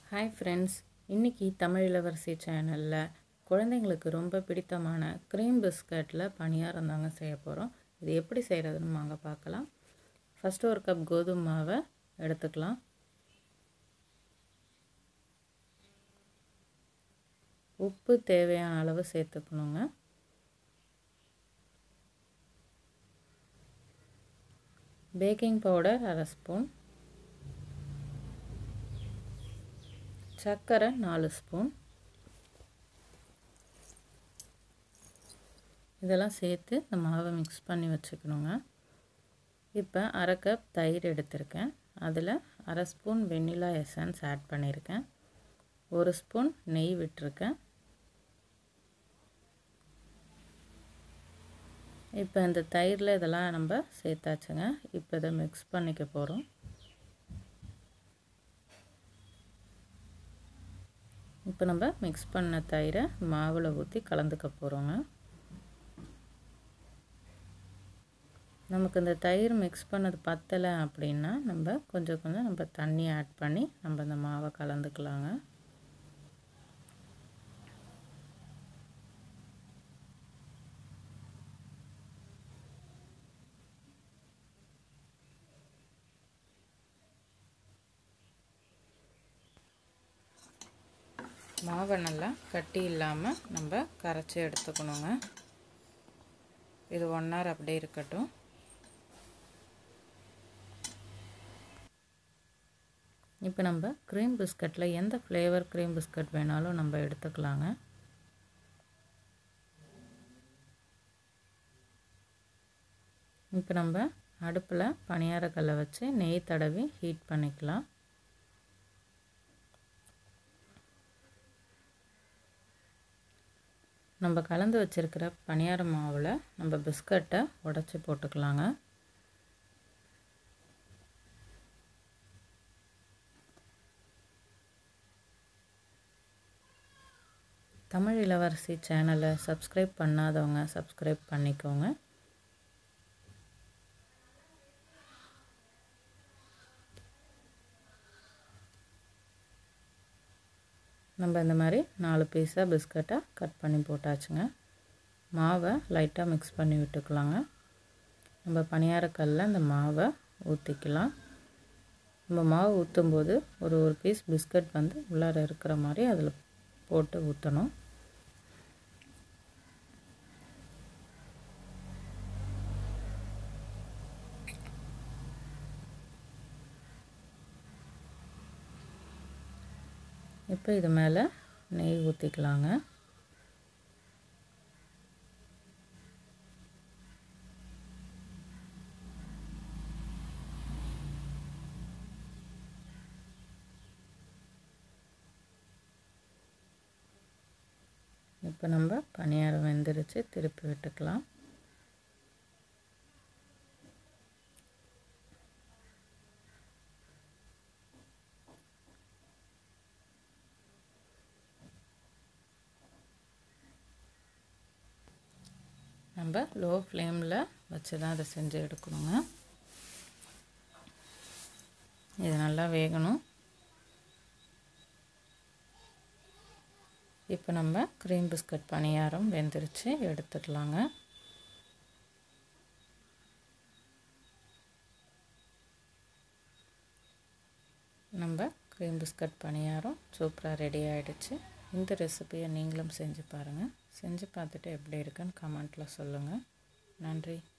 hi friends இன்றைக்கி தமிழ் இளவரசி சேனலில் குழந்தைங்களுக்கு ரொம்ப பிடித்தமான க்ரீம் பிஸ்கட்டில் பணியாரம் தாங்க செய்ய போகிறோம் இது எப்படி செய்கிறதுன்னு வாங்க பார்க்கலாம் ஃபஸ்ட்டு ஒரு கப் கோதுமை மாவை எடுத்துக்கலாம் உப்பு தேவையான அளவு சேர்த்துக்கணுங்க பேக்கிங் பவுடர் அரை ஸ்பூன் சர்க்கரை நாலு ஸ்பூன் இதெல்லாம் சேர்த்து இந்த மாவை மிக்ஸ் பண்ணி வச்சுக்கணுங்க இப்போ அரை கப் தயிர் எடுத்திருக்கேன் அதில் அரை ஸ்பூன் வெண்ணிலா எசன்ஸ் ஆட் பண்ணியிருக்கேன் ஒரு ஸ்பூன் நெய் விட்டுருக்கேன் இப்போ இந்த தயிரில் இதெல்லாம் நம்ம சேர்த்தாச்சுங்க இப்போ இதை மிக்ஸ் பண்ணிக்க போகிறோம் இப்போ நம்ம மிக்ஸ் பண்ண தயிரை மாவில் ஊற்றி கலந்துக்க போகிறோங்க நமக்கு இந்த தயிர் மிக்ஸ் பண்ணது பத்தலை அப்படின்னா நம்ம கொஞ்சம் கொஞ்சம் நம்ம தண்ணி ஆட் பண்ணி நம்ம இந்த மாவை கலந்துக்கலாங்க மாவை நல்லா கட்டி இல்லாமல் நம்ம கரைச்சி எடுத்துக்கணுங்க இது ஒன் ஹவர் அப்படியே இருக்கட்டும் இப்போ நம்ம க்ரீம் பிஸ்கட்டில் எந்த ஃப்ளேவர் க்ரீம் பிஸ்கட் வேணாலும் நம்ம எடுத்துக்கலாங்க இப்போ நம்ம அடுப்பில் பணியாரக்கல்லை வச்சு நெய் தடவி ஹீட் பண்ணிக்கலாம் நம்ம கலந்து வச்சுருக்கிற பணியார மாவில் நம்ம பிஸ்கட்டை உடச்சி போட்டுக்கலாங்க தமிழ் இளவரசி சேனலை சப்ஸ்கிரைப் பண்ணாதவங்க சப்ஸ்கிரைப் பண்ணிக்கோங்க நம்ம இந்த மாதிரி நாலு பீஸாக பிஸ்கட்டை கட் பண்ணி போட்டாச்சுங்க மாவை லைட்டாக மிக்ஸ் பண்ணி விட்டுக்கலாங்க நம்ம பணியாரக்கல்லில் இந்த மாவை ஊற்றிக்கலாம் நம்ம மாவு ஊற்றும்போது ஒரு ஒரு பீஸ் பிஸ்கட் வந்து உள்ளார இருக்கிற மாதிரி அதில் போட்டு ஊற்றணும் இப்போ இது மேலே நெய் ஊற்றிக்கலாங்க இப்போ நம்ம பணியாரம் வெந்துருச்சு திருப்பி விட்டுக்கலாம் நம்ம லோ ஃப்ளேமில் வச்சு தான் அதை செஞ்சு எடுக்கணுங்க இது நல்லா வேகணும் இப்போ நம்ம க்ரீம் பிஸ்கட் பணியாரம் வெந்துருச்சு எடுத்துக்கலாங்க நம்ம க்ரீம் பிஸ்கட் பணியாரம் சூப்பராக ரெடி ஆகிடுச்சு இந்த ரெசிபியை நீங்களும் செஞ்சு பாருங்கள் செஞ்சு பார்த்துட்டு எப்படி இருக்குன்னு கமெண்ட்டில் சொல்லுங்கள் நன்றி